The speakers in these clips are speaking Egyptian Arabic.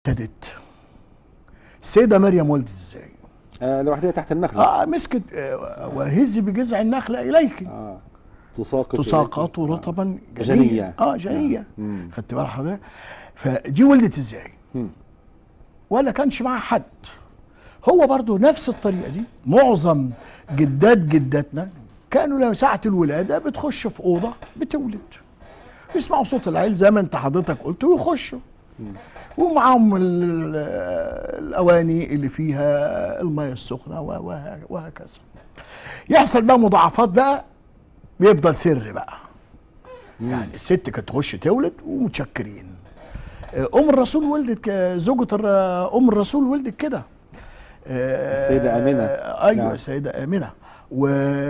ابتدت السيده مريم ولدت ازاي آه لوحدها تحت النخله اه مسكت آه وهز بجذع النخله اليك اه تساقط تساقط إليك. رطبا آه. جنيا جنية. اه جنيه مم. خدت بال حضرتك فدي ولدت ازاي مم. ولا كانش معاها حد هو برضو نفس الطريقه دي معظم جدات جداتنا كانوا لما ساعه الولاده بتخش في اوضه بتولد يسمعوا صوت العيل زي ما انت حضرتك قلت ويخشوا ومعاهم ال- الاواني اللي فيها الميه السخنه و- وه- وهكذا يحصل بقى مضاعفات بقى بيفضل سر بقى يعني الست كانت تخش تولد ومتشكرين ام الرسول ولدت ك- زوجة الر- ام الرسول ولدت كده آه، السيدة آمنة. ايوه نعم. السيدة آمنة و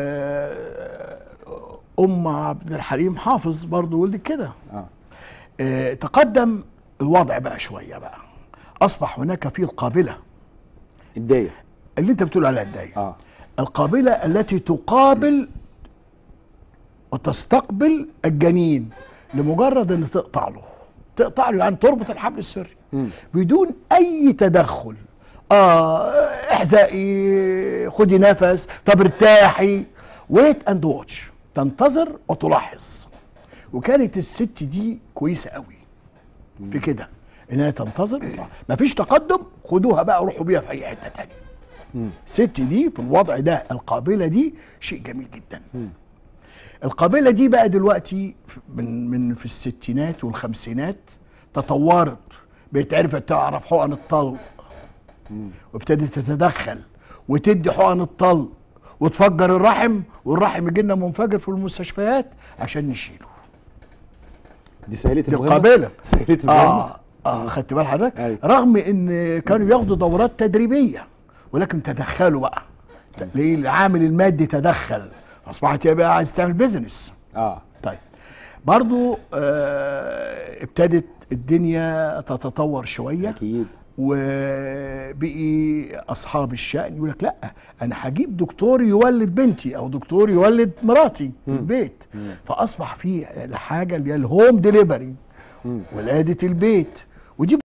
ام عبد الحليم حافظ برضو ولدت كده اه آه، تقدم الوضع بقى شوية بقى اصبح هناك في القابلة الدايه اللي انت بتقول عليها الداية اه القابلة التي تقابل وتستقبل الجنين لمجرد ان تقطع له تقطع له يعني تربط الحبل السري مم. بدون اي تدخل اه احزائي خدي نفس طب ارتاحي ويت اند واتش تنتظر وتلاحظ وكانت الست دي كويسه قوي في كده انها تنتظر وتلاحظ. مفيش تقدم خدوها بقى روحوا بيها في اي حته تانية مم. الست دي في الوضع ده القابله دي شيء جميل جدا مم. القابله دي بقى دلوقتي من من في الستينات والخمسينات تطورت بقت عرفت تعرف حقن الطلق مم. وابتدت تتدخل وتدي حقن الطلق وتفجر الرحم والرحم يجي لنا منفجر في المستشفيات عشان نشيله دي سهلت دي المهمه القابله سهلت المهمه اه اه خدت بال حضرتك أيوة. رغم ان كانوا ياخدوا دورات تدريبيه ولكن تدخلوا بقى ليه العامل المادي تدخل اصبحت هي بقى عايز تعمل بيزنس اه طيب برضو آه ابتدت الدنيا تتطور شويه اكيد وبقي اصحاب الشأن يقول لك لا انا هجيب دكتور يولد بنتي او دكتور يولد مراتي في مم. البيت مم. فاصبح في الحاجه اللي هي الهوم ديليفري مم. ولاده البيت ودي